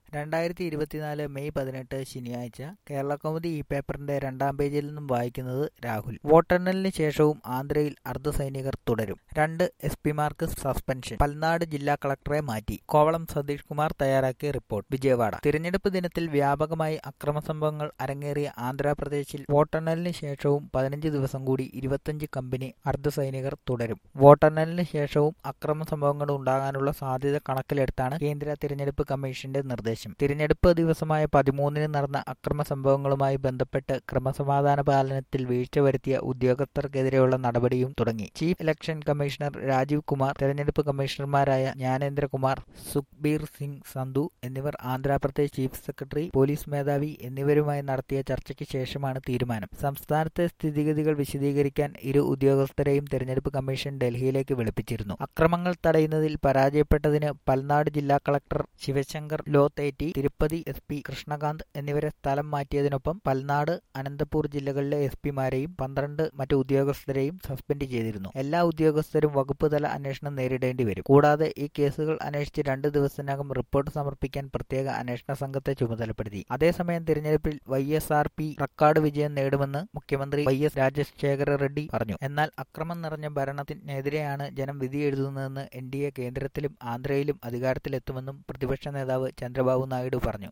രണ്ടായിരത്തി ഇരുപത്തിനാല് മെയ് പതിനെട്ട് ശനിയാഴ്ച കേരളകൗമുദി ഈ പേപ്പറിന്റെ രണ്ടാം പേജിൽ നിന്നും വായിക്കുന്നത് രാഹുൽ വോട്ടെണ്ണലിന് ശേഷവും ആന്ധ്രയിൽ അർദ്ധസൈനികർ തുടരും രണ്ട് എസ് പിമാർക്ക് സസ്പെൻഷൻ പൽനാട് ജില്ലാ കളക്ടറെ മാറ്റി കോവളം സതീഷ് കുമാർ തയ്യാറാക്കിയ റിപ്പോർട്ട് വിജയവാഡ തിരഞ്ഞെടുപ്പ് ദിനത്തിൽ വ്യാപകമായി അക്രമ സംഭവങ്ങൾ അരങ്ങേറിയ ആന്ധ്രാപ്രദേശിൽ വോട്ടെണ്ണലിന് ശേഷവും പതിനഞ്ച് ദിവസം കൂടി ഇരുപത്തഞ്ച് കമ്പനി അർദ്ധസൈനികർ തുടരും വോട്ടെണ്ണലിന് ശേഷവും അക്രമ സംഭവങ്ങൾ ഉണ്ടാകാനുള്ള സാധ്യത കണക്കിലെടുത്താണ് കേന്ദ്ര തിരഞ്ഞെടുപ്പ് കമ്മീഷന്റെ നിർദ്ദേശം തിരഞ്ഞെടുപ്പ് ദിവസമായ പതിമൂന്നിന് നടന്ന അക്രമ സംഭവങ്ങളുമായി ബന്ധപ്പെട്ട് ക്രമസമാധാന പാലനത്തിൽ വീഴ്ച വരുത്തിയ ഉദ്യോഗസ്ഥർക്കെതിരെയുള്ള നടപടിയും തുടങ്ങി chief election commissioner Rajiv Kumar തെരഞ്ഞെടുപ്പ് കമ്മീഷണർമാരായ ജ്ഞാനേന്ദ്രകുമാർ സുഖ്ബീർ സിംഗ് സന്ധു എന്നിവർ ആന്ധ്രാപ്രദേശ് ചീഫ് സെക്രട്ടറി പോലീസ് മേധാവി എന്നിവരുമായി നടത്തിയ ചർച്ചയ്ക്ക് ശേഷമാണ് തീരുമാനം സംസ്ഥാനത്തെ സ്ഥിതിഗതികൾ വിശദീകരിക്കാൻ ഇരു ഉദ്യോഗസ്ഥരെയും തെരഞ്ഞെടുപ്പ് കമ്മീഷൻ ഡൽഹിയിലേക്ക് വിളിപ്പിച്ചിരുന്നു അക്രമങ്ങൾ തടയുന്നതിൽ പരാജയപ്പെട്ടതിന് പൽനാട് ജില്ലാ collector Sivasankar Lotheti Tirupati S P Krishnakanth എന്നിവരെ സ്ഥലം മാറ്റിയതിനൊപ്പം പൽനാട് അനന്തപൂർ ജില്ലകളിലെ എസ് പിമാരെയും പന്ത്രണ്ട് മറ്റു ഉദ്യോഗസ്ഥരെയും സസ്പെൻഡ് ചെയ്തിരുന്നു എല്ലാ ഉദ്യോഗസ്ഥരും വകുപ്പ് തല അന്വേഷണം നേരിടേണ്ടി വരും കൂടാതെ ഈ കേസുകൾ അന്വേഷിച്ച് രണ്ട് ദിവസത്തിനകം റിപ്പോർട്ട് സമർപ്പിക്കാൻ പ്രത്യേക അന്വേഷണ സംഘത്തെ ചുമതലപ്പെടുത്തി അതേസമയം തിരഞ്ഞെടുപ്പിൽ Y S R P record വിജയം നേടുമെന്ന് മുഖ്യമന്ത്രി വൈ എസ് രാജശേഖര റെഡ്ഡി പറഞ്ഞു എന്നാൽ അക്രമം നിറഞ്ഞ ഭരണത്തിനെതിരെയാണ് ജനം വിധി എഴുതുന്നതെന്ന് എൻ ഡി എ കേന്ദ്രത്തിലും ആന്ധ്രയിലും അധികാരത്തിലെത്തുമെന്നും പ്രതിപക്ഷ നേതാവ് ചന്ദ്രബാബു നായിഡു പറഞ്ഞു